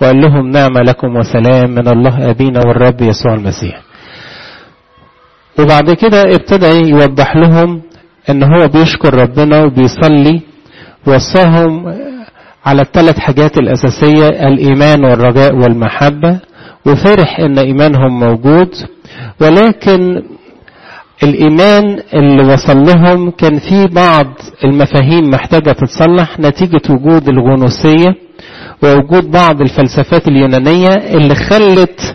وقال لهم نعم لكم وسلام من الله أبينا والرب يسوع المسيح وبعد كده ابتدى يوضح لهم ان هو بيشكر ربنا وبيصلي وصاهم على الثلاث حاجات الأساسية الإيمان والرجاء والمحبة وفرح ان إيمانهم موجود ولكن الإيمان اللي وصل لهم كان فيه بعض المفاهيم محتاجة تتصلح نتيجة وجود الغنوصية ووجود بعض الفلسفات اليونانية اللي خلت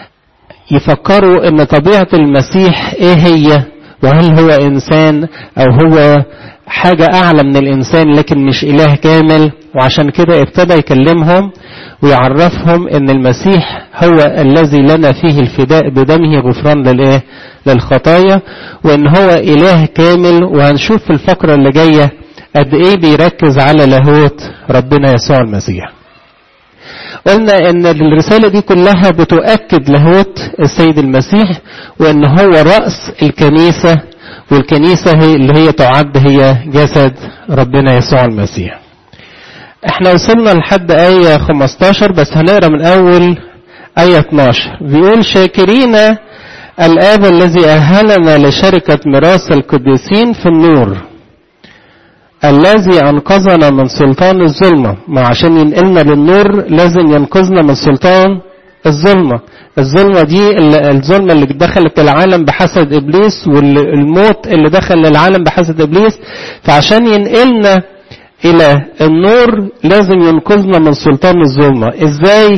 يفكروا ان طبيعة المسيح ايه هي وهل هو انسان او هو حاجة اعلى من الانسان لكن مش اله كامل وعشان كده ابتدى يكلمهم ويعرفهم ان المسيح هو الذي لنا فيه الفداء بدمه غفران للايه للخطايا وان هو اله كامل وهنشوف في الفقرة اللي جاية قد ايه بيركز على لاهوت ربنا يسوع المسيح قلنا ان الرسالة دي كلها بتؤكد لاهوت السيد المسيح وان هو رأس الكنيسة والكنيسة هي اللي هي تعد هي جسد ربنا يسوع المسيح احنا وصلنا لحد آية 15 بس هنقرا من أول آية 12 بيقول شاكرين الآب الذي أهلنا لشركة ميراث القديسين في النور الذي أنقذنا من سلطان الظلمة ما عشان ينقلنا للنور لازم ينقذنا من سلطان الظلمة الظلمة دي الظلمة اللي دخلت العالم بحسد إبليس والموت اللي دخل العالم بحسد إبليس فعشان ينقلنا إلى النور لازم ينقذنا من سلطان الظلمة إزاي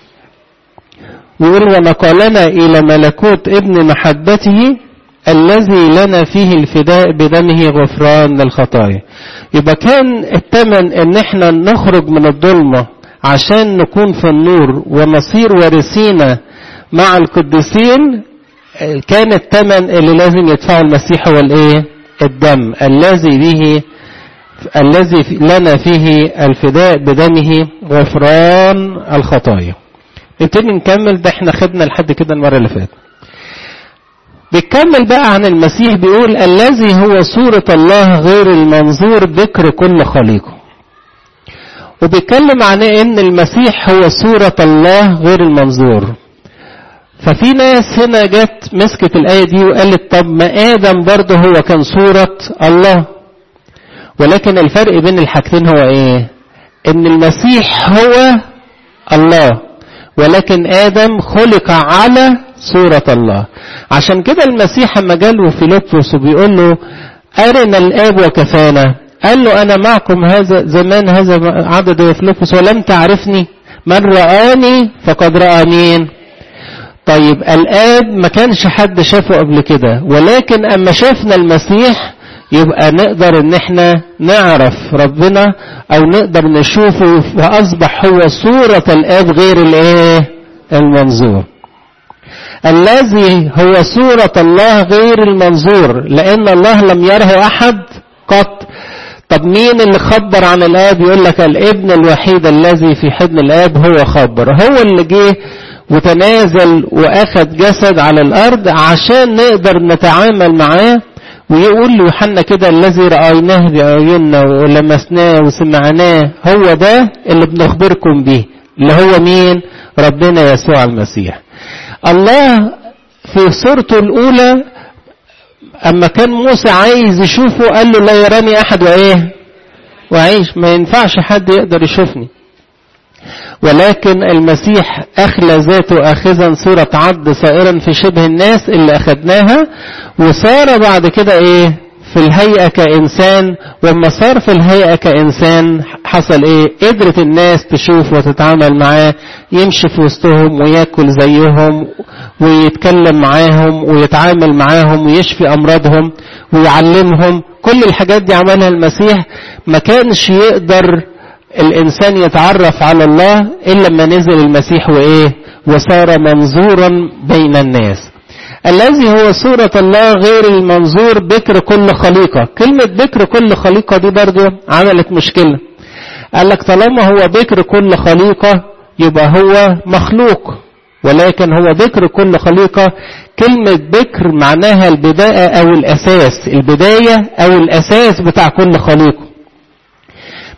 ويقول ونقلنا إلى ملكوت ابن محبته الذي لنا فيه الفداء بدمه غفران للخطايا يبقى كان الثمن ان احنا نخرج من الظلمة عشان نكون في النور ونصير وارثين مع القديسين كان الثمن اللي لازم يدفعه المسيح هو الايه الدم الذي به الذي لنا فيه الفداء بدمه غفران الخطايا نبتدي نكمل ده احنا خدنا لحد كده المره اللي فاتت بيكمل بقى عن المسيح بيقول الذي هو صورة الله غير المنظور ذكر كل خليقه وبيتكلم عن ان المسيح هو صورة الله غير المنظور ففي ناس هنا جت مسكت الآية دي وقالت طب ما آدم برضه هو كان صورة الله ولكن الفرق بين الحاجتين هو ايه ان المسيح هو الله ولكن آدم خلق على صورة الله عشان كده المسيح لما جاله فيلبس وبيقول له أرنا الآب وكفانا قال له أنا معكم هذا زمان هذا عدد يا فيلبس ولم تعرفني من رآني فقد رأى مين طيب الآب ما كانش حد شافه قبل كده ولكن أما شافنا المسيح يبقى نقدر ان احنا نعرف ربنا او نقدر نشوفه فاصبح هو صورة الاب غير الايه المنظور الذي هو صورة الله غير المنظور لان الله لم يره احد قط طب مين اللي خبر عن الاب يقول لك الابن الوحيد الذي في حضن الاب هو خبر هو اللي جه وتنازل واخد جسد على الارض عشان نقدر نتعامل معاه ويقول ليوحنا كده الذي رأيناه بعيوننا ولمسناه وسمعناه هو ده اللي بنخبركم به اللي هو مين ربنا يسوع المسيح الله في صورته الأولى أما كان موسى عايز يشوفه قال له لا يراني أحد وإيه وعيش ما ينفعش حد يقدر يشوفني ولكن المسيح أخلى ذاته آخذا صورة عبد صائرا في شبه الناس اللي أخدناها وصار بعد كده إيه في الهيئة كإنسان وما صار في الهيئة كإنسان حصل إيه قدرت الناس تشوف وتتعامل معاه يمشي في وسطهم وياكل زيهم ويتكلم معاهم ويتعامل معاهم ويشفي أمراضهم ويعلمهم كل الحاجات دي عملها المسيح ما كانش يقدر الإنسان يتعرف على الله إلا لما نزل المسيح وإيه وصار منظورا بين الناس الذي هو صورة الله غير المنظور بكر كل خليقة كلمة بكر كل خليقة دي برضو عملت مشكلة قال لك طالما هو بكر كل خليقة يبقى هو مخلوق ولكن هو بكر كل خليقة كلمة بكر معناها البداية أو الأساس البداية أو الأساس بتاع كل خليقة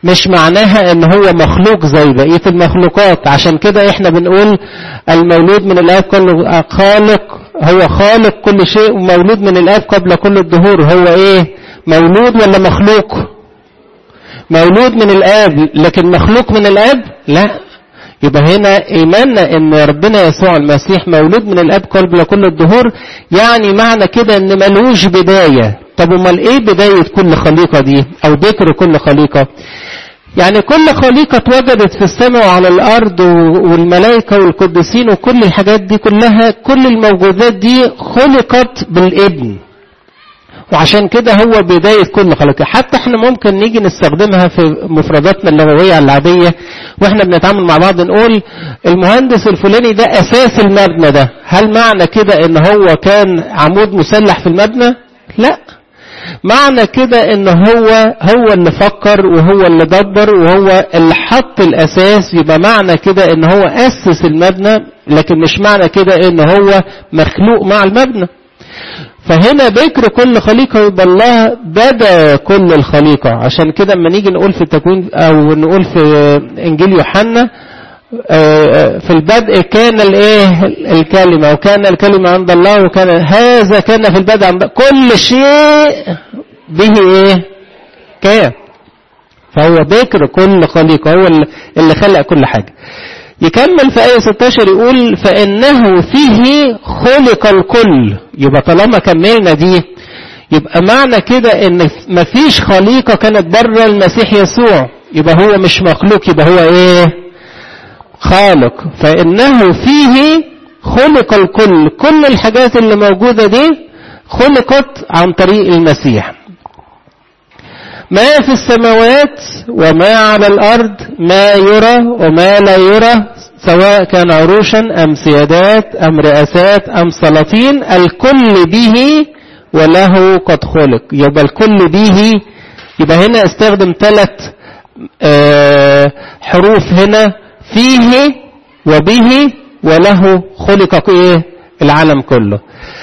مش معناها ان هو مخلوق زي بقية المخلوقات عشان كده احنا بنقول المولود من الاب كله خالق هو خالق كل شيء ومولود من الاب قبل كل الدهور هو ايه مولود ولا مخلوق مولود من الاب لكن مخلوق من الاب لا يبقى هنا ايماننا ان ربنا يسوع المسيح مولود من الاب قبل كل الدهور يعني معنى كده ان ملوش بدايه طب امال ايه بدايه كل خليقه دي او ذكر كل خليقه يعني كل خليقة اتوجدت في السماء وعلى الأرض والملائكة والقديسين وكل الحاجات دي كلها كل الموجودات دي خلقت بالابن وعشان كده هو بداية كل خلق حتى احنا ممكن نيجي نستخدمها في مفرداتنا اللغوية العادية واحنا بنتعامل مع بعض نقول المهندس الفلاني ده اساس المبنى ده هل معنى كده ان هو كان عمود مسلح في المبنى لا معنى كده ان هو هو اللي فكر وهو اللي دبر وهو اللي حط الاساس يبقى معنى كده ان هو اسس المبنى لكن مش معنى كده ان هو مخلوق مع المبنى فهنا ذكر كل خليقة يبقى الله بدا كل الخليقة عشان كده اما نيجي نقول في التكوين او نقول في انجيل يوحنا في البدء كان الايه الكلمة وكان الكلمة عند الله وكان هذا كان في البدء عند كل شيء به ايه كان فهو ذكر كل خليقة هو اللي خلق كل حاجة يكمل في آية 16 يقول فإنه فيه خلق الكل يبقى طالما كملنا دي يبقى معنى كده ان مفيش خليقة كانت بره المسيح يسوع يبقى هو مش مخلوق يبقى هو ايه خالق فإنه فيه خلق الكل كل الحاجات اللي موجودة دي خلقت عن طريق المسيح ما في السماوات وما على الأرض ما يرى وما لا يرى سواء كان عروشا أم سيادات أم رئاسات أم سلاطين الكل به وله قد خلق يبقى الكل به يبقى هنا استخدم ثلاث حروف هنا فيه وبه وله خلق ايه العالم كله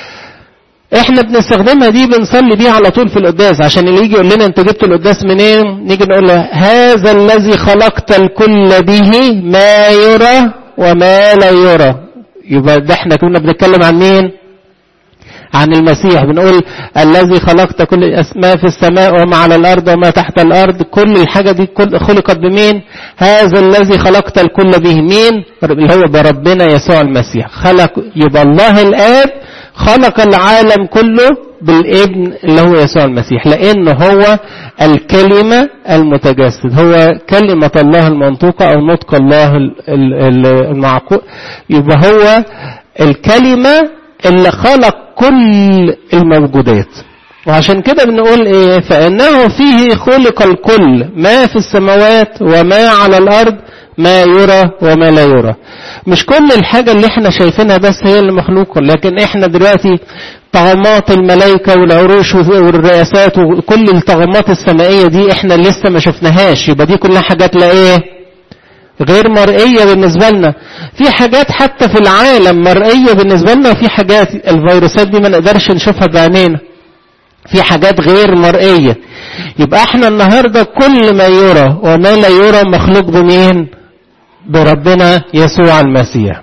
احنا بنستخدمها دي بنصلي بيها على طول في القداس عشان اللي يجي يقول لنا انتوا جبتوا القداس منين نيجي نقول له هذا الذي خلقت الكل به ما يرى وما لا يرى يبقى ده احنا كنا بنتكلم عن مين عن المسيح بنقول الذي خلقت كل ما في السماء وما على الارض وما تحت الارض كل الحاجه دي كل خلقت بمين هذا الذي خلقت الكل به مين اللي هو بربنا يسوع المسيح خلق يبقى الله الاب خلق العالم كله بالابن اللي هو يسوع المسيح لأن هو الكلمة المتجسد هو كلمة الله المنطوقة أو نطق الله المعقول يبقى هو الكلمة اللي خلق كل الموجودات وعشان كده بنقول ايه فانه فيه خلق الكل ما في السماوات وما على الارض ما يرى وما لا يرى مش كل الحاجة اللي احنا شايفينها بس هي اللي مخلوقة لكن احنا دلوقتي طغمات الملائكة والعروش والرئاسات وكل الطغمات السمائية دي احنا لسه ما شفناهاش يبقى دي كلها حاجات لا ايه غير مرئية بالنسبة لنا في حاجات حتى في العالم مرئية بالنسبة لنا وفي حاجات الفيروسات دي ما نقدرش نشوفها بعينينا في حاجات غير مرئية يبقى احنا النهاردة كل ما يرى وما لا يرى مخلوق بمين بربنا يسوع المسيح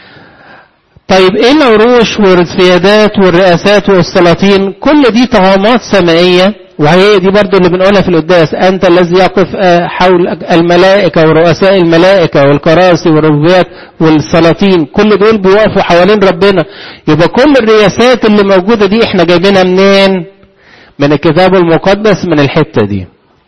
طيب ايه العروش والسيادات والرئاسات والسلاطين كل دي طغامات سمائية وهي دي برضو اللي بنقولها في القداس أنت الذي يقف حول الملائكة ورؤساء الملائكة والكراسي والربوبيات والسلاطين كل دول بيوقفوا حوالين ربنا يبقى كل الرياسات اللي موجودة دي احنا جايبينها منين من الكتاب المقدس من الحتة دي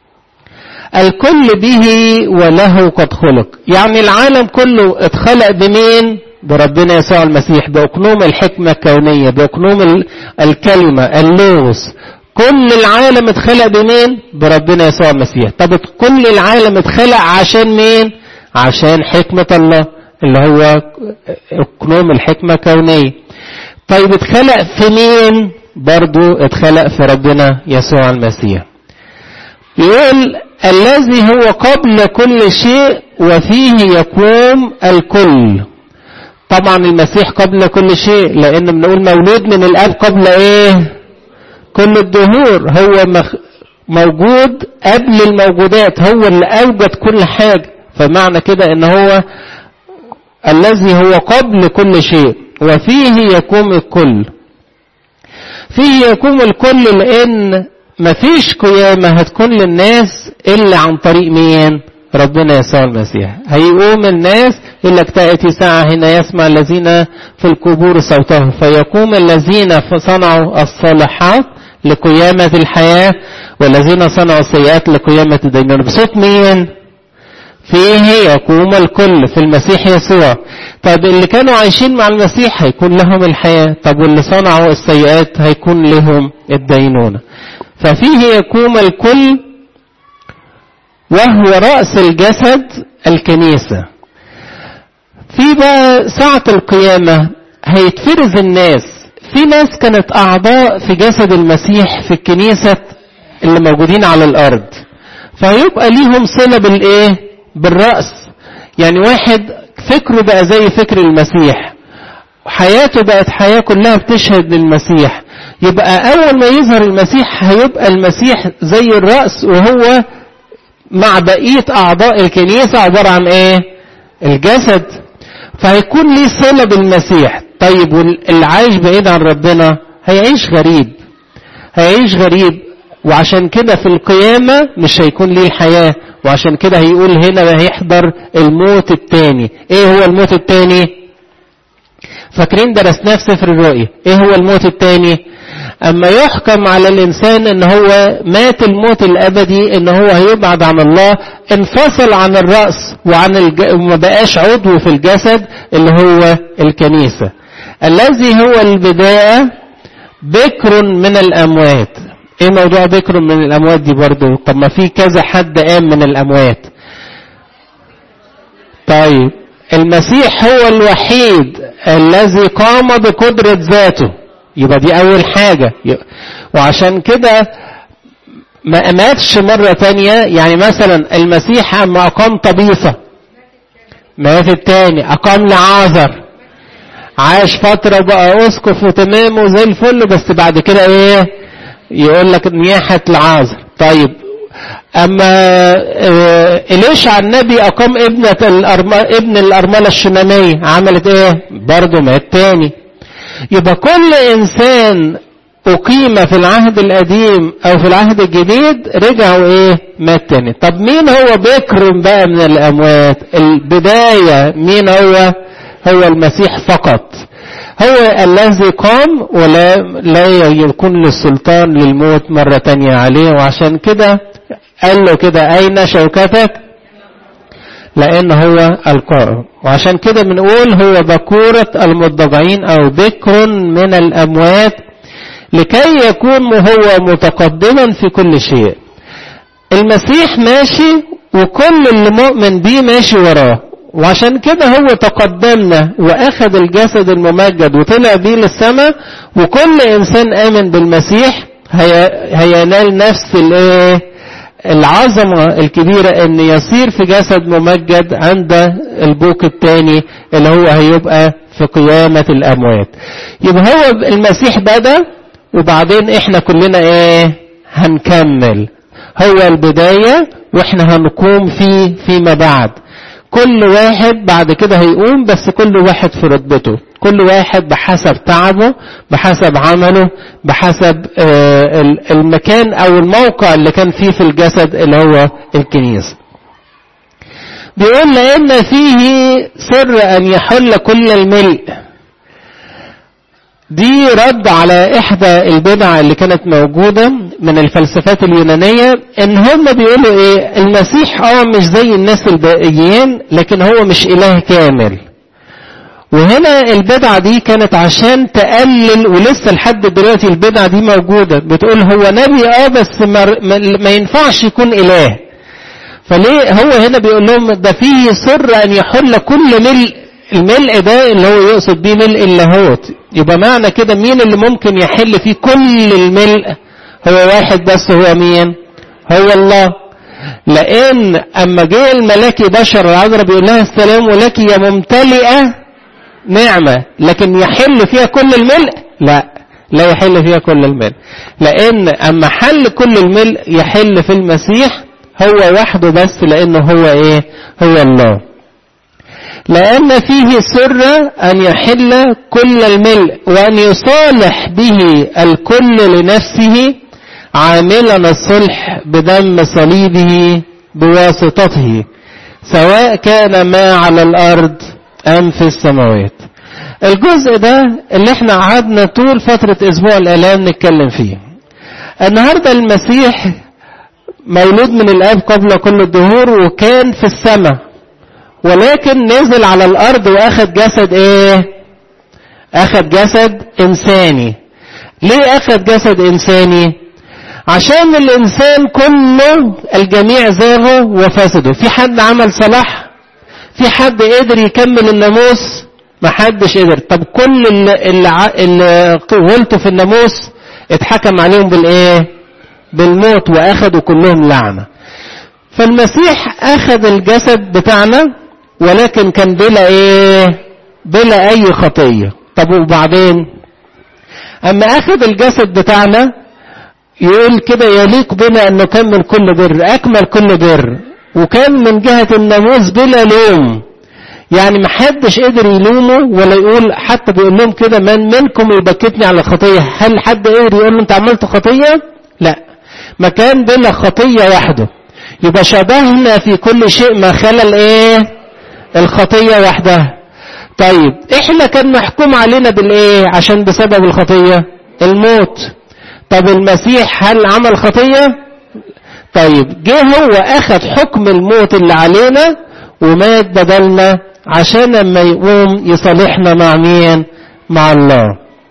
الكل به وله قد خلق يعني العالم كله اتخلق بمين بربنا يسوع المسيح بأقنوم الحكمة الكونية بأقنوم الكلمة اللوغوس كل العالم اتخلق بمين بربنا يسوع المسيح طب كل العالم اتخلق عشان مين عشان حكمة الله اللي هو اقنوم الحكمة كونية طيب اتخلق في مين برضو اتخلق في ربنا يسوع المسيح يقول الذي هو قبل كل شيء وفيه يقوم الكل طبعا المسيح قبل كل شيء لان بنقول مولود من الاب قبل ايه كل الدهور هو مخ... موجود قبل الموجودات هو اللي أوجد كل حاجة فمعنى كده ان هو الذي هو قبل كل شيء وفيه يقوم الكل فيه يقوم الكل لان مفيش قيامة هتكون للناس الا عن طريق مين ربنا يسوع المسيح هيقوم الناس إلا تأتي ساعة هنا يسمع الذين في القبور صوته فيقوم الذين صنعوا الصالحات لقيامة الحياة والذين صنعوا السيئات لقيامة الدينون بصوت مين فيه يقوم الكل في المسيح يسوع طب اللي كانوا عايشين مع المسيح هيكون لهم الحياة طب واللي صنعوا السيئات هيكون لهم الدينونة ففيه يقوم الكل وهو رأس الجسد الكنيسة في بقى ساعة القيامة هيتفرز الناس في ناس كانت أعضاء في جسد المسيح في الكنيسة اللي موجودين على الأرض فهيبقى ليهم صلة بالإيه؟ بالرأس يعني واحد فكره بقى زي فكر المسيح حياته بقت حياة كلها بتشهد للمسيح يبقى أول ما يظهر المسيح هيبقى المسيح زي الرأس وهو مع بقية أعضاء الكنيسة عبارة عن إيه؟ الجسد فهيكون ليه صلة بالمسيح طيب واللي عايش بعيد عن ربنا هيعيش غريب هيعيش غريب وعشان كده في القيامة مش هيكون ليه الحياة وعشان كده هيقول هنا هيحضر الموت التاني ايه هو الموت التاني فاكرين درسناه في سفر الرؤيا ايه هو الموت التاني اما يحكم على الانسان ان هو مات الموت الابدي ان هو هيبعد عن الله انفصل عن الرأس وعن الج... وما بقاش عضو في الجسد اللي هو الكنيسة الذي هو البداية بكر من الاموات ايه موضوع بكر من الاموات دي برضو طب ما في كذا حد قام من الاموات طيب المسيح هو الوحيد الذي قام بقدرة ذاته يبقى دي أول حاجة وعشان كده ما ماتش مرة تانية يعني مثلا المسيح أما أقام طبيصة مات التاني أقام لعازر عاش فترة بقى أسقف وتمام وزي الفل بس بعد كده إيه يقول لك نياحة لعازر طيب أما إليشع النبي أقام ابنة الأرم... ابن الأرملة الشمامية عملت إيه؟ برضه مات تاني يبقى كل إنسان أقيم في العهد القديم أو في العهد الجديد رجعوا إيه؟ مات تاني طب مين هو بكر بقى من الأموات؟ البداية مين هو؟ هو المسيح فقط هو الذي قام ولا لا يكون للسلطان للموت مرة تانية عليه وعشان كده قال له كده أين شوكتك لأن هو القائم وعشان كده بنقول هو بكورة المضجعين أو بكر من الأموات لكي يكون هو متقدما في كل شيء المسيح ماشي وكل اللي مؤمن بيه ماشي وراه وعشان كده هو تقدمنا واخذ الجسد الممجد وطلع بيه للسماء وكل انسان امن بالمسيح هي هينال نفس الايه العظمة الكبيرة ان يصير في جسد ممجد عند البوك الثاني اللي هو هيبقى في قيامة الاموات يبقى هو المسيح بدأ وبعدين احنا كلنا ايه هنكمل هو البداية واحنا هنقوم فيه فيما بعد كل واحد بعد كده هيقوم بس كل واحد في رتبته كل واحد بحسب تعبه بحسب عمله بحسب المكان او الموقع اللي كان فيه في الجسد اللي هو الكنيسة بيقول لان فيه سر ان يحل كل الملء دي رد على احدى البدع اللي كانت موجودة من الفلسفات اليونانية ان هم بيقولوا ايه المسيح اه مش زي الناس الباقيين لكن هو مش اله كامل وهنا البدعة دي كانت عشان تقلل ولسه لحد دلوقتي البدعة دي موجودة بتقول هو نبي اه بس ما, ما ينفعش يكون اله فليه هو هنا بيقول لهم ده فيه سر ان يحل كل ملء الملء ده اللي هو يقصد بيه ملء اللاهوت يبقى معنى كده مين اللي ممكن يحل فيه كل الملء هو واحد بس هو مين هو الله لان اما جه الملاكي بشر العذراء بيقول لها السلام لك يا ممتلئه نعمه لكن يحل فيها كل الملء لا لا يحل فيها كل الملء لان اما حل كل الملء يحل في المسيح هو وحده بس لانه هو ايه هو الله لأن فيه سر أن يحل كل الملء وأن يصالح به الكل لنفسه عاملا الصلح بدم صليبه بواسطته سواء كان ما على الأرض أم في السماوات الجزء ده اللي احنا قعدنا طول فترة أسبوع الآلام نتكلم فيه النهاردة المسيح مولود من الآب قبل كل الدهور وكان في السماء ولكن نزل على الأرض وأخذ جسد إيه؟ أخذ جسد إنساني ليه أخذ جسد إنساني؟ عشان الإنسان كله الجميع زاغوا وفسدوا في حد عمل صلاح؟ في حد قدر يكمل الناموس؟ ما حدش قدر طب كل اللي, اللي, اللي غلطوا في الناموس اتحكم عليهم بالإيه؟ بالموت وأخذوا كلهم لعنة فالمسيح أخذ الجسد بتاعنا ولكن كان بلا ايه بلا اي خطية طب وبعدين اما اخذ الجسد بتاعنا يقول كده يليق بنا ان نكمل كل بر اكمل كل بر وكان من جهة الناموس بلا لوم يعني ما حدش قدر يلومه ولا يقول حتى بيقول لهم كده من منكم يبكتني على الخطية هل حد قدر يقول له انت عملت خطية لا ما كان بلا خطية وحده يبقى شبهنا في كل شيء ما خلى الايه الخطية وحدها طيب احنا كان محكوم علينا بالايه عشان بسبب الخطية الموت طب المسيح هل عمل خطية طيب جه هو اخذ حكم الموت اللي علينا ومات بدلنا عشان لما يقوم يصالحنا مع مين مع الله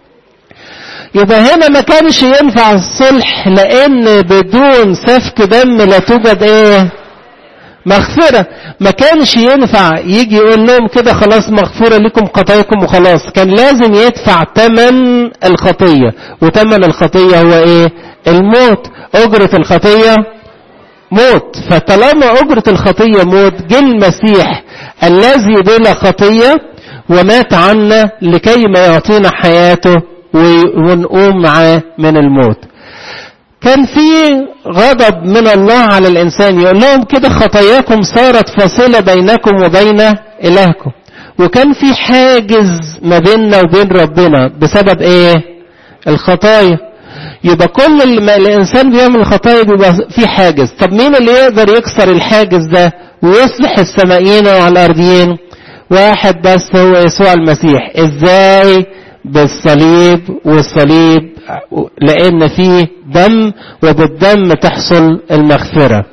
يبقى هنا ما كانش ينفع الصلح لان بدون سفك دم لا توجد ايه مغفرة ما كانش ينفع يجي يقول لهم كده خلاص مغفورة لكم خطاياكم وخلاص كان لازم يدفع تمن الخطية وتمن الخطية هو ايه الموت اجرة الخطية موت فطالما اجرة الخطية موت جه المسيح الذي بلا خطية ومات عنا لكي ما يعطينا حياته ونقوم معاه من الموت كان في غضب من الله على الإنسان يقول لهم كده خطاياكم صارت فاصلة بينكم وبين إلهكم وكان في حاجز ما بيننا وبين ربنا بسبب ايه الخطايا يبقى كل ما الإنسان بيعمل خطايا بيبقى في حاجز طب مين اللي يقدر يكسر الحاجز ده ويصلح السمائيين وعلى الأرضيين واحد بس هو يسوع المسيح ازاي بالصليب والصليب لأن فيه دم وبالدم تحصل المغفرة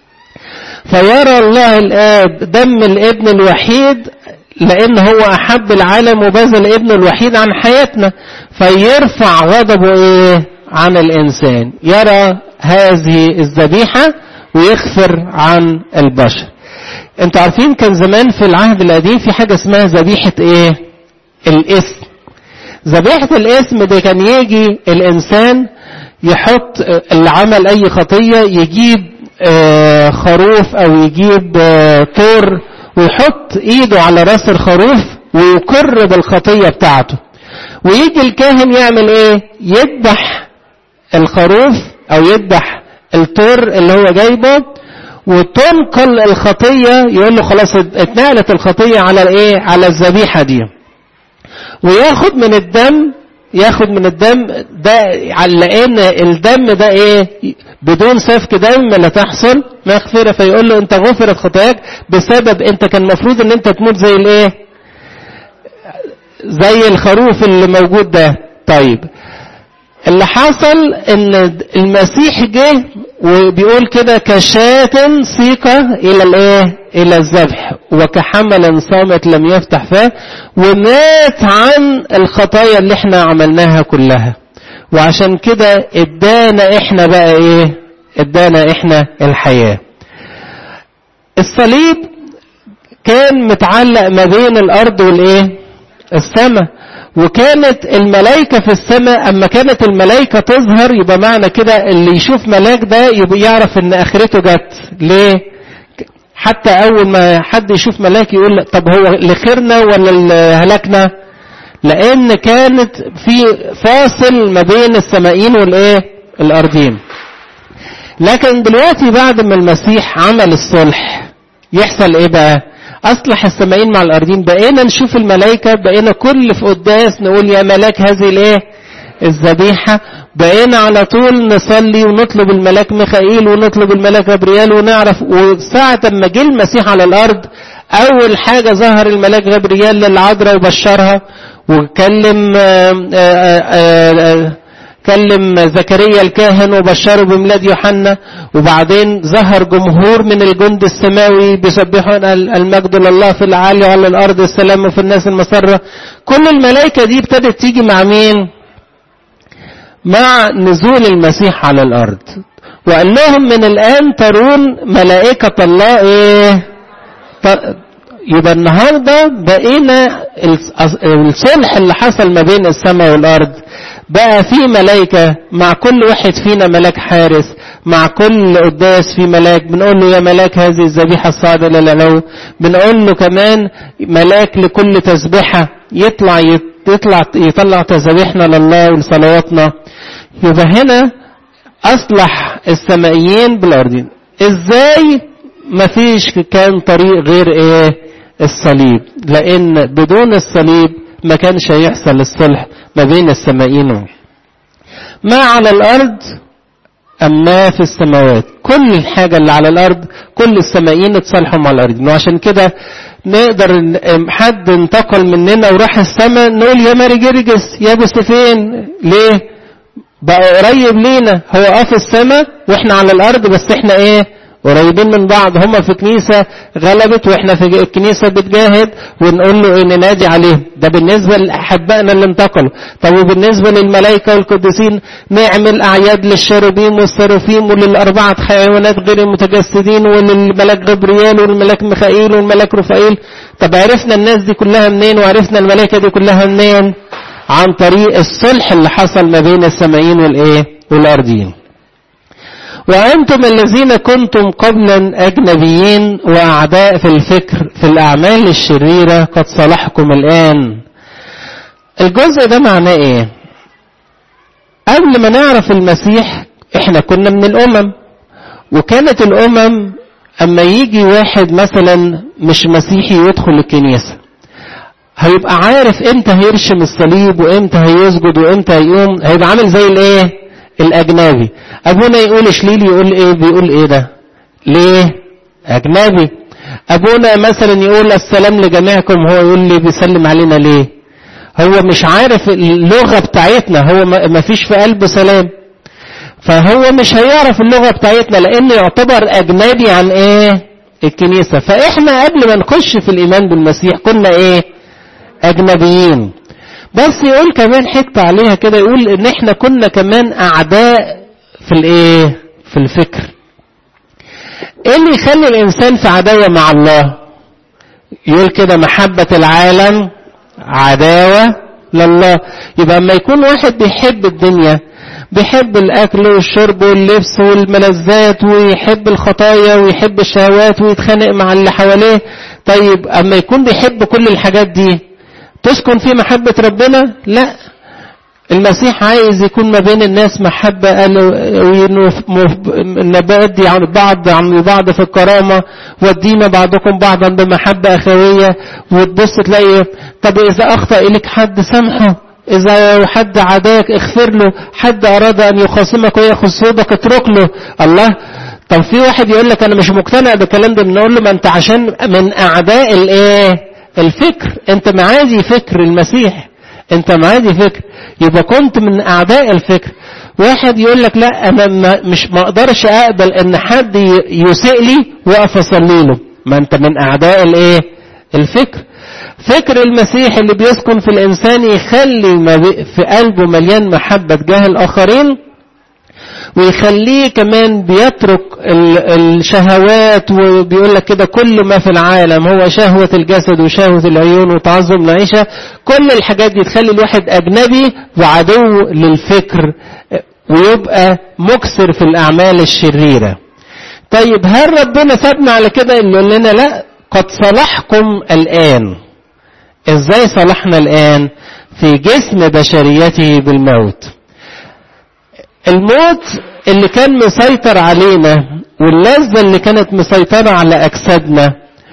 فيرى الله الآب دم الابن الوحيد لأن هو أحب العالم وبذل ابنه الوحيد عن حياتنا فيرفع غضبه إيه عن الإنسان يرى هذه الذبيحة ويغفر عن البشر انتوا عارفين كان زمان في العهد القديم في حاجة اسمها ذبيحة ايه الاسم ذبيحة الاسم ده كان يجي الإنسان يحط اللي عمل أي خطية يجيب خروف أو يجيب طور ويحط إيده على راس الخروف ويقر بالخطية بتاعته ويجي الكاهن يعمل إيه يذبح الخروف أو يذبح الطور اللي هو جايبه وتنقل الخطية يقول له خلاص اتنقلت الخطية على الايه على الذبيحة دي وياخد من الدم ياخد من الدم ده لان الدم ده ايه بدون سفك دم لا تحصل مغفره فيقول له انت غفرت خطاياك بسبب انت كان المفروض ان انت تموت زي الايه زي الخروف اللي موجود ده طيب اللي حصل ان المسيح جه وبيقول كده كشاة سيقة الى الايه الى الذبح وكحمل صامت لم يفتح فاه ومات عن الخطايا اللي احنا عملناها كلها وعشان كده ادانا احنا بقى ايه ادانا احنا الحياة الصليب كان متعلق ما بين الارض والايه السماء وكانت الملائكة في السماء أما كانت الملائكة تظهر يبقى معنى كده اللي يشوف ملاك ده يبقى يعرف إن آخرته جت ليه؟ حتى أول ما حد يشوف ملاك يقول طب هو لخيرنا ولا هلكنا؟ لان كانت في فاصل ما بين السمائين والايه الارضين لكن دلوقتي بعد ما المسيح عمل الصلح يحصل ايه بقى اصلح السمائين مع الارضين بقينا نشوف الملائكه بقينا كل في قداس نقول يا ملاك هذه الايه الذبيحه بقينا على طول نصلي ونطلب الملاك ميخائيل ونطلب الملاك جبريال ونعرف وساعة ما جه المسيح على الأرض أول حاجة ظهر الملاك جبريال للعذراء وبشرها وكلم آآ آآ كلم زكريا الكاهن وبشره بميلاد يوحنا وبعدين ظهر جمهور من الجند السماوي بيسبحون المجد لله في العالي وعلى الارض السلام وفي الناس المسره كل الملائكه دي ابتدت تيجي مع مين مع نزول المسيح على الارض وقال لهم من الان ترون ملائكه الله ايه يبقى النهارده بقينا الصلح اللي حصل ما بين السماء والارض بقى في ملائكة مع كل واحد فينا ملاك حارس مع كل قداس في ملاك بنقول له يا ملاك هذه الذبيحة الصاعدة للعلو بنقول له كمان ملاك لكل تسبحة يطلع يطلع يطلع تسابيحنا لله ولصلواتنا يبقى هنا أصلح السمائيين بالأرضين إزاي مفيش كان طريق غير إيه الصليب لأن بدون الصليب ما كانش هيحصل الصلح ما بين السمائين ما على الأرض أما في السماوات كل الحاجة اللي على الأرض كل السمائيين اتصالحوا مع الأرض وعشان كده نقدر حد انتقل مننا وراح السماء نقول يا ماري جرجس يا ابو فين ليه بقى قريب لينا هو اه في السماء واحنا على الارض بس احنا ايه قريبين من بعض هما في كنيسة غلبت واحنا في الكنيسة بتجاهد ونقول له ان نادي عليهم ده بالنسبة لأحبائنا اللي انتقلوا طب وبالنسبة للملائكة والقديسين نعمل أعياد للشروبيم والسرافيم وللأربعة حيوانات غير المتجسدين وللملاك جبريال والملاك ميخائيل والملاك رفائيل طب عرفنا الناس دي كلها منين وعرفنا الملائكة دي كلها منين عن طريق الصلح اللي حصل ما بين السمائين والايه والأرضين وأنتم الذين كنتم قبلا أجنبيين وأعداء في الفكر في الأعمال الشريرة قد صلحكم الآن الجزء ده معناه إيه قبل ما نعرف المسيح إحنا كنا من الأمم وكانت الأمم أما يجي واحد مثلا مش مسيحي يدخل الكنيسة هيبقى عارف امتى هيرشم الصليب وامتى هيسجد وامتى هيقوم هيبقى عامل زي الايه الاجنبي ابونا يقول شليل يقول ايه بيقول ايه ده ليه اجنبي ابونا مثلا يقول السلام لجميعكم هو يقول لي بيسلم علينا ليه هو مش عارف اللغة بتاعتنا هو ما فيش في قلبه سلام فهو مش هيعرف اللغة بتاعتنا لانه يعتبر اجنبي عن ايه الكنيسة فاحنا قبل ما نخش في الايمان بالمسيح كنا ايه اجنبيين بس يقول كمان حتة عليها كده يقول ان احنا كنا كمان اعداء في الايه في الفكر ايه اللي يخلي الانسان في عداوة مع الله يقول كده محبة العالم عداوة لله يبقى اما يكون واحد بيحب الدنيا بيحب الاكل والشرب واللبس والملذات ويحب الخطايا ويحب الشهوات ويتخانق مع اللي حواليه طيب اما يكون بيحب كل الحاجات دي تسكن في محبة ربنا لا المسيح عايز يكون ما بين الناس محبة قالوا نبادي عن بعض عن بعض في الكرامة ودينا بعضكم بعضا بمحبة أخوية وتبص تلاقي طب إذا أخطأ إليك حد سامحه إذا حد عداك اغفر له حد أراد أن يخاصمك ويأخذ صوتك اترك له الله طب في واحد يقول لك أنا مش مقتنع بالكلام ده بنقول له ما أنت عشان من أعداء الإيه الفكر أنت معادي فكر المسيح أنت معادي فكر يبقى كنت من أعداء الفكر واحد يقول لك لا أنا ما مش ما أقدرش أقبل إن حد يسيء لي وأقف أصلي له ما أنت من أعداء الإيه الفكر فكر المسيح اللي بيسكن في الإنسان يخلي في قلبه مليان محبة تجاه الآخرين ويخليه كمان بيترك الشهوات وبيقول لك كده كل ما في العالم هو شهوة الجسد وشهوة العيون وتعظم العيشة كل الحاجات دي تخلي الواحد أجنبي وعدو للفكر ويبقى مكسر في الأعمال الشريرة طيب هل ربنا سابنا على كده اللي يقول لنا لا قد صلحكم الآن ازاي صلحنا الآن في جسم بشريته بالموت الموت اللي كان مسيطر علينا واللذة اللي كانت مسيطرة على أجسادنا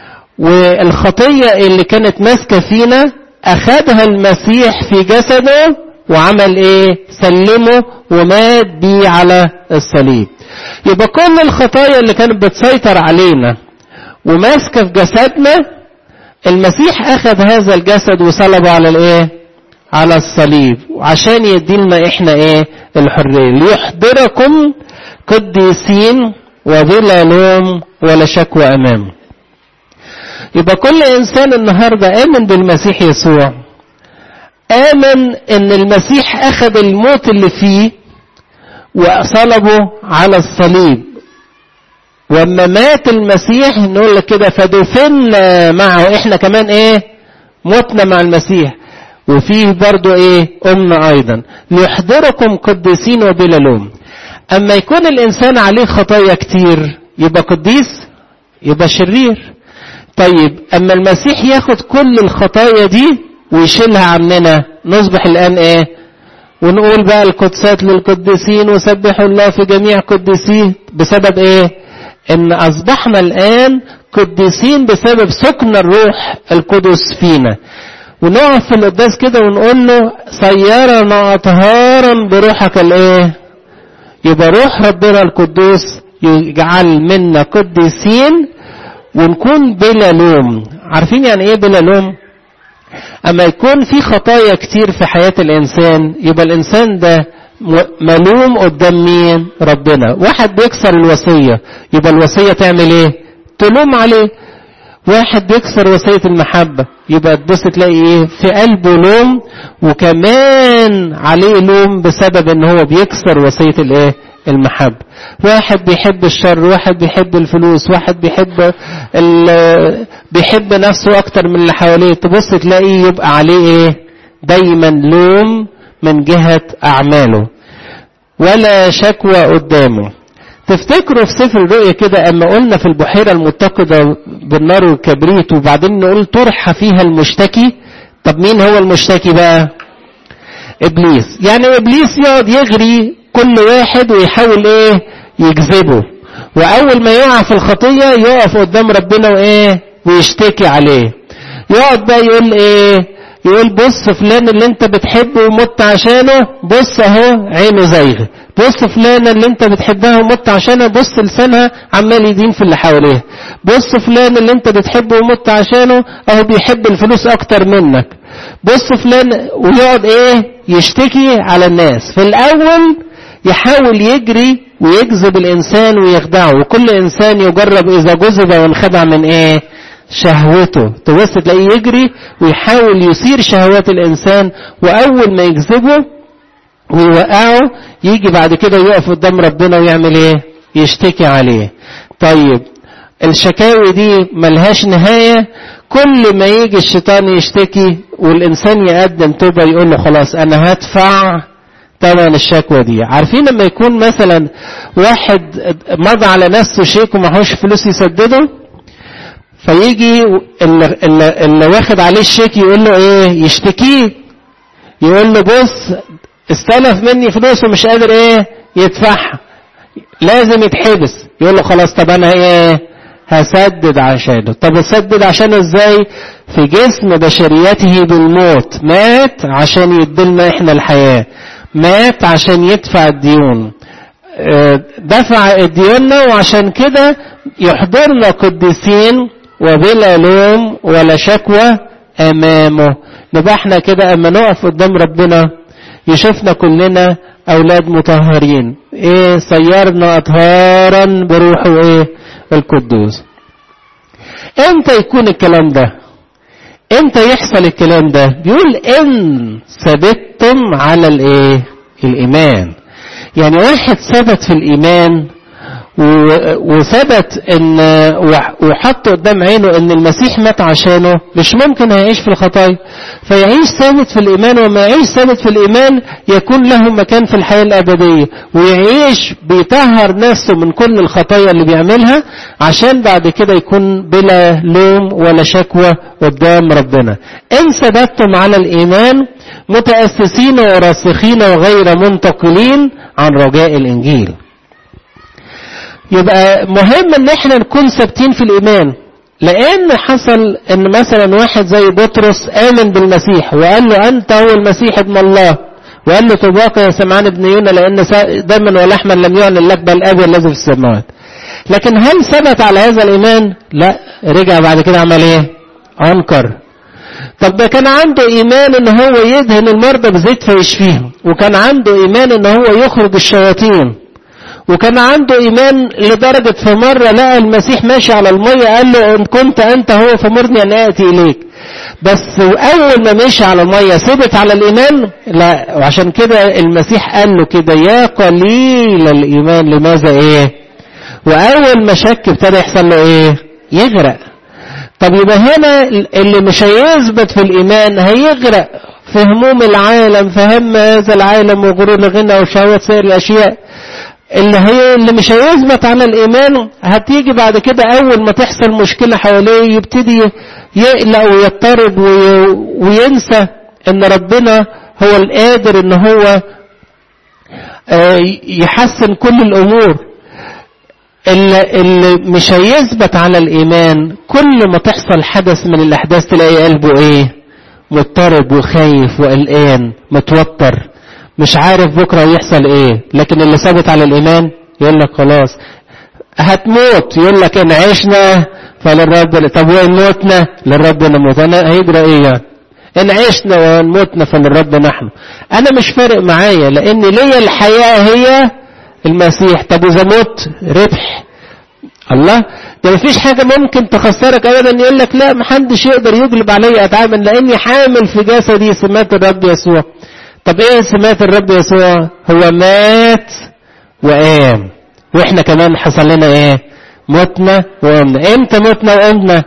والخطية اللي كانت ماسكة فينا أخذها المسيح في جسده وعمل إيه؟ سلمه ومات بيه على الصليب. يبقى كل الخطايا اللي كانت بتسيطر علينا وماسكة في جسدنا المسيح أخذ هذا الجسد وصلبه على الإيه؟ على الصليب وعشان يديلنا إحنا إيه؟ الحرية ليحضركم قديسين وبلا لوم ولا شكوى أمامه. يبقى كل إنسان النهاردة آمن بالمسيح يسوع آمن إن المسيح أخذ الموت اللي فيه وصلبه على الصليب وأما مات المسيح نقول لك كده فدفنا معه إحنا كمان إيه متنا مع المسيح وفيه برضو إيه أمنا أيضا ليحضركم قديسين وبلا لوم أما يكون الإنسان عليه خطايا كتير يبقى قديس يبقى شرير طيب أما المسيح ياخد كل الخطايا دي ويشيلها عننا نصبح الآن إيه ونقول بقى القدسات للقديسين وسبحوا الله في جميع قديسيه بسبب إيه إن أصبحنا الآن قديسين بسبب سكن الروح القدس فينا ونقف في القداس كده ونقول له صيرنا أطهارا بروحك الإيه يبقى روح ربنا القدوس يجعل منا قديسين ونكون بلا لوم عارفين يعني ايه بلا لوم اما يكون في خطايا كتير في حياة الانسان يبقى الانسان ده ملوم قدام مين ربنا واحد بيكسر الوصية يبقى الوصية تعمل ايه تلوم عليه واحد بيكسر وصية المحبة يبقى تبص تلاقي ايه في قلبه لوم وكمان عليه لوم بسبب ان هو بيكسر وصية الايه المحبة واحد بيحب الشر واحد بيحب الفلوس واحد بيحب بيحب نفسه اكتر من اللي حواليه تبص تلاقيه يبقى عليه ايه دايما لوم من جهة اعماله ولا شكوى قدامه تفتكروا في سفر الرؤيا كده اما قلنا في البحيرة المتقدة بالنار والكبريت وبعدين نقول طرح فيها المشتكي طب مين هو المشتكي بقى ابليس يعني ابليس يقعد يغري كل واحد ويحاول ايه يجذبه واول ما يقع في الخطية يقف قدام ربنا وايه ويشتكي عليه يقعد بقى يقول ايه يقول بص فلان اللي انت بتحبه ومت عشانه بص اهو عينه زيغه بص فلانة اللي انت بتحبها ومت عشانها بص لسانها عمال يدين في اللي حواليها بص فلان اللي انت بتحبه ومت عشانه اهو بيحب الفلوس اكتر منك بص فلان ويقعد ايه يشتكي على الناس في الاول يحاول يجري ويجذب الانسان ويخدعه وكل انسان يجرب اذا جذب وانخدع من ايه شهوته تبص تلاقيه يجري ويحاول يثير شهوات الانسان واول ما يجذبه ويوقعه يجي بعد كده يقف قدام ربنا ويعمل ايه يشتكي عليه طيب الشكاوي دي ملهاش نهاية كل ما يجي الشيطان يشتكي والإنسان يقدم توبة يقول له خلاص أنا هدفع ثمن الشكوى دي عارفين لما يكون مثلا واحد مضى على نفسه شيك ومعهوش فلوس يسدده فيجي اللي, اللي, اللي واخد عليه الشيك يقول له ايه يشتكيه يقول له بص استلف مني فلوس ومش قادر ايه يدفعها لازم يتحبس يقول له خلاص طب انا ايه هسدد عشانه طب اسدد عشانه ازاي في جسم بشريته بالموت مات عشان يدلنا احنا الحياة مات عشان يدفع الديون دفع الديوننا وعشان كده يحضرنا قديسين وبلا لوم ولا شكوى امامه نبقى احنا كده اما نقف قدام ربنا يشوفنا كلنا اولاد مطهرين ايه صيرنا اطهارا بروحه ايه القدوس امتى يكون الكلام ده امتى يحصل الكلام ده بيقول ان ثبتتم على الايه الايمان يعني واحد ثبت في الايمان وثبت ان وحط قدام عينه ان المسيح مات عشانه مش ممكن هيعيش في الخطايا فيعيش ثابت في الايمان وما يعيش ثابت في الايمان يكون له مكان في الحياه الابديه ويعيش بيطهر نفسه من كل الخطايا اللي بيعملها عشان بعد كده يكون بلا لوم ولا شكوى قدام ربنا ان ثبتتم على الايمان متأسسين وراسخين وغير منتقلين عن رجاء الإنجيل يبقى مهم ان احنا نكون ثابتين في الايمان لان حصل ان مثلا واحد زي بطرس امن بالمسيح وقال له انت هو المسيح ابن الله وقال له طباق يا سمعان ابن يونا لان دما ولحما لم يعلن لك بل ابي الذي في السماوات لكن هل ثبت على هذا الايمان لا رجع بعد كده عمل ايه انكر طب ده كان عنده ايمان ان هو يدهن المرضى بزيت فيشفيهم وكان عنده ايمان ان هو يخرج الشياطين وكان عنده ايمان لدرجة في مرة لقى المسيح ماشي على المية قال له ان كنت انت هو فمرني ان اتي اليك بس اول ما مشي على المية ثبت على الايمان لا وعشان كده المسيح قال له كده يا قليل الايمان لماذا ايه واول ما شك ابتدى يحصل له ايه يغرق طب يبقى هنا اللي مش هيثبت في الايمان هيغرق في هموم العالم في هم هذا العالم وغرور الغنى وشهوات سائر الاشياء اللي هي اللي مش هيثبت على الايمان هتيجي بعد كده اول ما تحصل مشكله حواليه يبتدي يقلق ويضطرب وينسى ان ربنا هو القادر ان هو يحسن كل الامور اللي, اللي مش هيثبت على الايمان كل ما تحصل حدث من الاحداث تلاقي قلبه ايه مضطرب وخايف وقلقان متوتر مش عارف بكرة يحصل ايه لكن اللي ثابت على الايمان يقول لك خلاص هتموت يقول لك ان عشنا فللرب طب وان موتنا للرب نموت انا هيجرى ايه يعني ان عشنا وان موتنا فللرب نحن انا مش فارق معايا لان ليا الحياة هي المسيح طب اذا مت ربح الله ده مفيش حاجة ممكن تخسرك ابدا يقول لك لا محدش يقدر يجلب علي اتعامل لاني حامل في جسدي سمات الرب يسوع طب ايه سمات الرب يسوع هو مات وقام واحنا كمان حصل لنا ايه متنا وقمنا امتى متنا وقمنا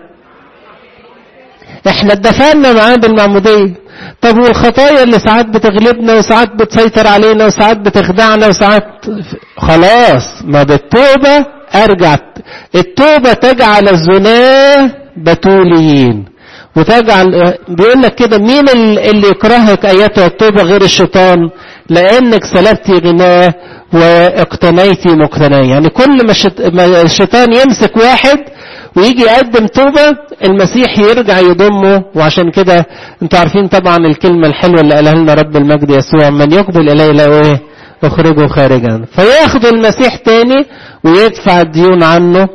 احنا اتدفنا معاه بالمعمودية طب والخطايا اللي ساعات بتغلبنا وساعات بتسيطر علينا وساعات بتخدعنا وساعات خلاص ما بالتوبة ارجع التوبة تجعل الزناه بتوليين وتجعل بيقول لك كده مين اللي يكرهك ايتها التوبه غير الشيطان لانك سلبتي غناه واقتنيتي مقتناه يعني كل ما الشيطان يمسك واحد ويجي يقدم توبه المسيح يرجع يضمه وعشان كده انتوا عارفين طبعا الكلمه الحلوه اللي قالها لنا رب المجد يسوع من يقبل الي لا ايه اخرجه خارجا فياخد المسيح تاني ويدفع الديون عنه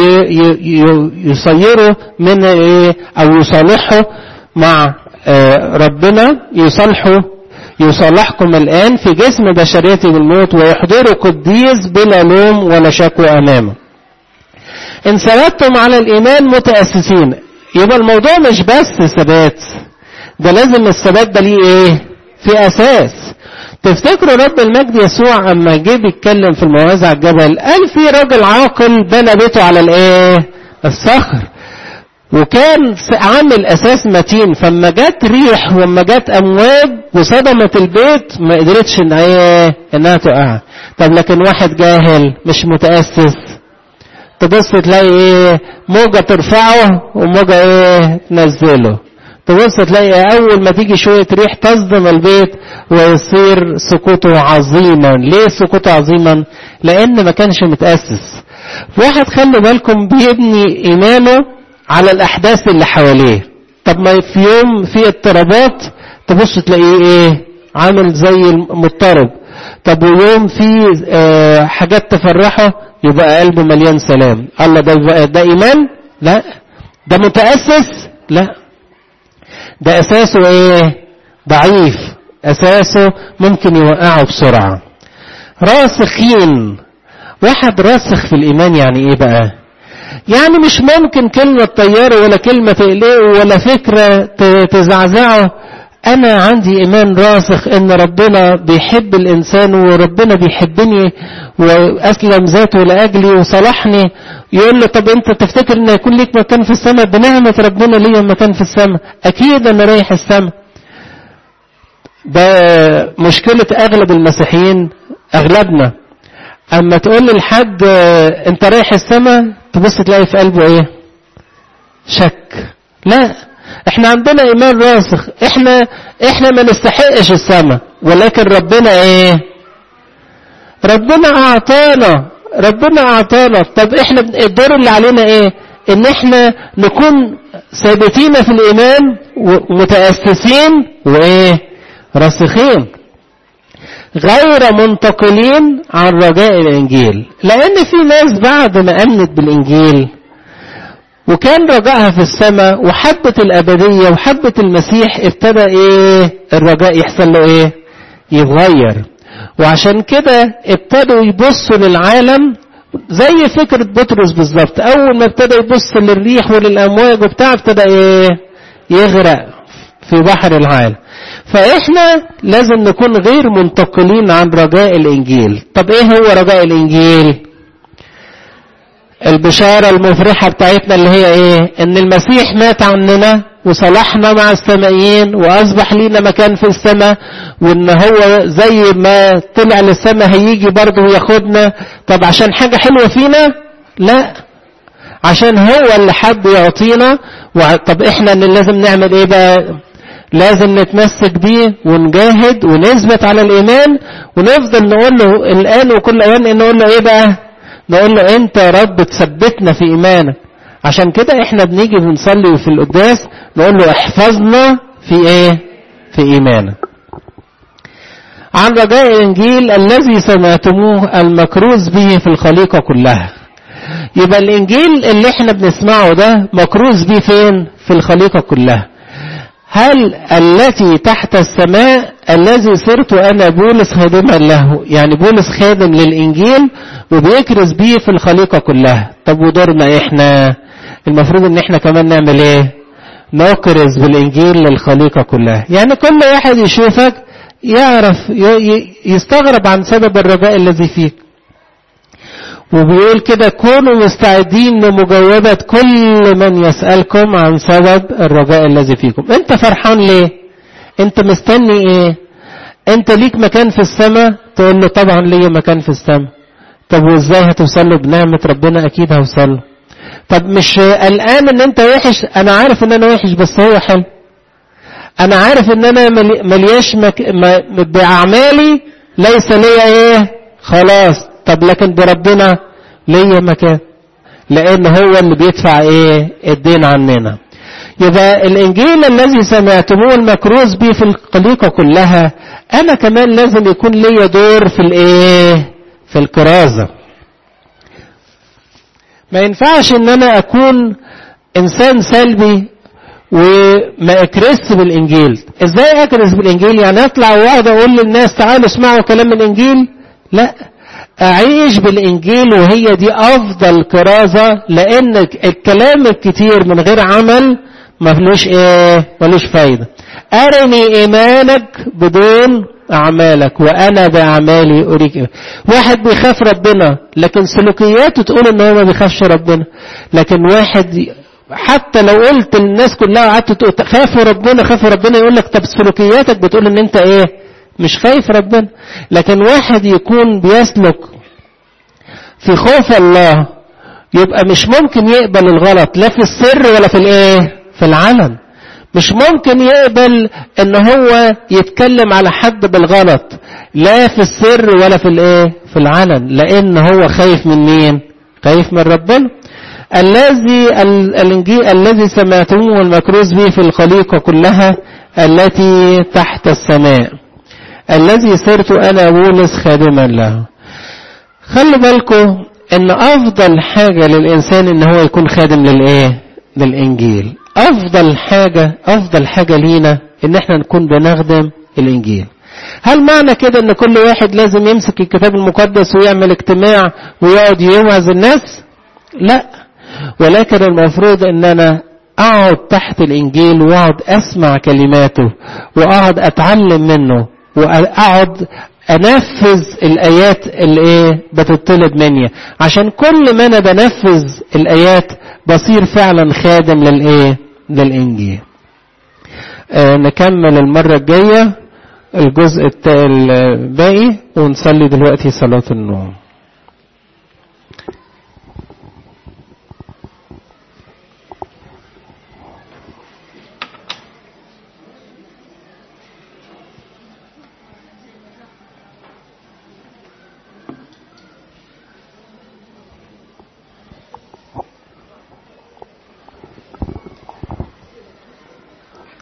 ويصيره من ايه او يصالحه مع ربنا يصالحه يصالحكم الآن في جسم بشريته بالموت ويحضره قديس بلا لوم ولا شكوى أمامه إن ثبتتم على الإيمان متأسسين يبقى الموضوع مش بس ثبات ده لازم الثبات ده ليه إيه في أساس تفتكروا رب المجد يسوع اما جه بيتكلم في الموعظه على الجبل قال في راجل عاقل بنى بيته على الايه الصخر وكان عامل اساس متين فما جت ريح وما جت امواج وصدمت البيت ما قدرتش ان ايه انها تقع طب لكن واحد جاهل مش متاسس تبص تلاقي ايه موجه ترفعه وموجه ايه تنزله تبص تلاقي اول ما تيجي شويه ريح تصدم البيت ويصير سقوطه عظيما ليه سقوطه عظيما لان ما كانش متاسس واحد خلي بالكم بيبني ايمانه على الاحداث اللي حواليه طب ما في يوم في اضطرابات تبص تلاقيه ايه عامل زي المضطرب طب ويوم في اه حاجات تفرحه يبقى قلبه مليان سلام الله ده ده ايمان لا ده متاسس لا ده اساسه ايه ضعيف اساسه ممكن يوقعه بسرعه راسخين واحد راسخ في الايمان يعني ايه بقى يعني مش ممكن كلمة طياره ولا كلمة تقلقه ولا فكرة تزعزعه أنا عندي إيمان راسخ إن ربنا بيحب الإنسان وربنا بيحبني وأسلم ذاته لأجلي وصلحني يقول له طب أنت تفتكر إن يكون ليك مكان في السماء بنعمة ربنا ليا مكان في السماء أكيد أنا رايح السماء ده مشكلة أغلب المسيحيين أغلبنا أما تقول لحد أنت رايح السماء تبص تلاقي في قلبه إيه شك لا احنا عندنا ايمان راسخ احنا احنا ما نستحقش السماء ولكن ربنا ايه ربنا اعطانا ربنا اعطانا طب احنا الدور اللي علينا ايه ان احنا نكون ثابتين في الايمان ومتاسسين وايه راسخين غير منتقلين عن رجاء الانجيل لان في ناس بعد ما امنت بالانجيل وكان رجائها في السماء وحبت الابديه وحبت المسيح ابتدى ايه الرجاء يحصل له ايه يتغير وعشان كده ابتدوا يبصوا للعالم زي فكرة بطرس بالظبط أول ما ابتدى يبص للريح وللأمواج وبتاع ابتدى إيه يغرق في بحر العالم فإحنا لازم نكون غير منتقلين عن رجاء الإنجيل طب إيه هو رجاء الإنجيل البشارة المفرحة بتاعتنا اللي هي إيه إن المسيح مات عننا وصلحنا مع السمائيين وأصبح لينا مكان في السماء وإن هو زي ما طلع للسماء هيجي برضه وياخدنا طب عشان حاجة حلوة فينا لا عشان هو اللي حب يعطينا طب احنا اللي لازم نعمل ايه بقى لازم نتمسك بيه ونجاهد ونثبت على الايمان ونفضل نقول له الان وكل اوان نقول له ايه بقى نقول له انت يا رب تثبتنا في ايمانك عشان كده احنا بنيجي بنصلي في القداس نقول له احفظنا في ايه في ايمانك عن رجاء الانجيل الذي سمعتموه المكروز به في الخليقه كلها يبقى الانجيل اللي احنا بنسمعه ده مكروز به فين في الخليقه كلها هل التي تحت السماء الذي صرت انا بولس خادما له يعني بولس خادم للانجيل وبيكرز بيه في الخليقه كلها طب ودورنا احنا المفروض ان احنا كمان نعمل ايه نكرز بالانجيل للخليقه كلها يعني كل واحد يشوفك يعرف يستغرب عن سبب الرجاء الذي فيك وبيقول كده كونوا مستعدين لمجاوبة كل من يسألكم عن سبب الرجاء الذي فيكم انت فرحان ليه انت مستني ايه انت ليك مكان في السماء تقول له طبعا ليا مكان في السماء طب وازاي هتوصل له بنعمة ربنا اكيد هوصل له طب مش قلقان ان انت وحش انا عارف ان انا وحش بس هو حلو انا عارف ان انا ملياش مك... باعمالي ليس ليا ايه خلاص طب لكن بربنا ليا مكان لان هو اللي بيدفع ايه الدين عننا يبقى الانجيل الذي سمعتموه المكروز به في الخليقه كلها انا كمان لازم يكون ليا دور في الايه في الكرازه ما ينفعش ان انا اكون انسان سلبي وما اكرس بالانجيل ازاي اكرس بالانجيل يعني اطلع واقعد اقول للناس تعالوا اسمعوا كلام الانجيل لا اعيش بالانجيل وهي دي افضل كرازة لان الكلام الكتير من غير عمل ملوش ايه ملوش فايدة ارني ايمانك بدون اعمالك وانا باعمالي اريك إيه. واحد بيخاف ربنا لكن سلوكياته تقول ان هو ما بيخافش ربنا لكن واحد حتى لو قلت للناس كلها قعدت تقول خافوا ربنا خافوا ربنا يقول لك طب سلوكياتك بتقول ان انت ايه مش خايف ربنا لكن واحد يكون بيسلك في خوف الله يبقى مش ممكن يقبل الغلط لا في السر ولا في الايه في العلن مش ممكن يقبل ان هو يتكلم على حد بالغلط لا في السر ولا في الايه في العلن لان هو خايف من مين خايف من ربنا الذي الانجيل الذي سمعتموه المكروز به في الخليقه كلها التي تحت السماء الذي صرت انا بولس خادما له خلي بالكم ان افضل حاجه للانسان ان هو يكون خادم للايه للانجيل افضل حاجه افضل حاجه لينا ان احنا نكون بنخدم الانجيل هل معنى كده ان كل واحد لازم يمسك الكتاب المقدس ويعمل اجتماع ويقعد يوعظ الناس لا ولكن المفروض ان انا اقعد تحت الانجيل واقعد اسمع كلماته واقعد اتعلم منه واقعد انفذ الايات اللي ايه بتطلب مني عشان كل ما انا بنفذ الايات بصير فعلا خادم للايه للانجيل آه نكمل المره الجايه الجزء الباقي ونصلي دلوقتي صلاه النوم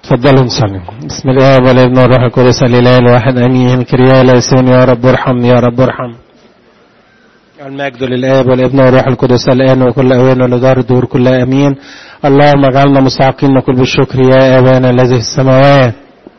تفضلوا نصلي بسم الله والابن والروح القدس الاله الواحد امين كريا ليسون يا رب ارحم يا رب ارحم المجد للاب والابن والروح القدس الان وكل اوان ولدار الدور كل امين اللهم اجعلنا مستحقين نقول بالشكر يا ابانا الذي في السماوات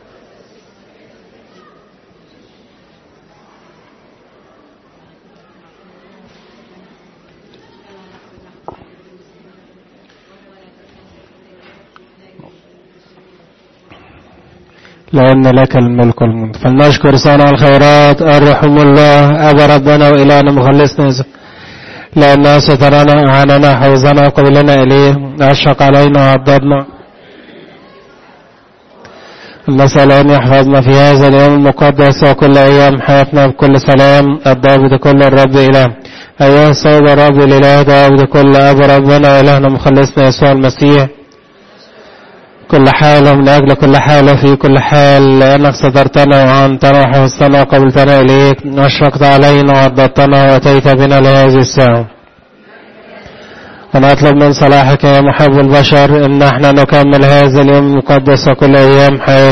لأن لك الملك والملك فلنشكر صانع الخيرات الرحم الله أبا ربنا وإلهنا مخلصنا يسوع لأنه سترنا أعاننا حوزنا وقبلنا إليه أشفق علينا وعضدنا نسأل أن يحفظنا في هذا اليوم المقدس وكل أيام حياتنا بكل سلام الضابط كل الرب إله أيها الصوب الرب الإله ضابط كل أب ربنا وإلهنا مخلصنا يسوع المسيح كل حال من أجل كل حال في كل حال لأنك سترتنا وعنتنا وحفظتنا وقبلتنا إليك وأشفقت علينا وعضدتنا وأتيت بنا لهذه الساعة ونطلب من صلاحك يا محب البشر إن احنا نكمل هذا اليوم المقدس وكل أيام حياتنا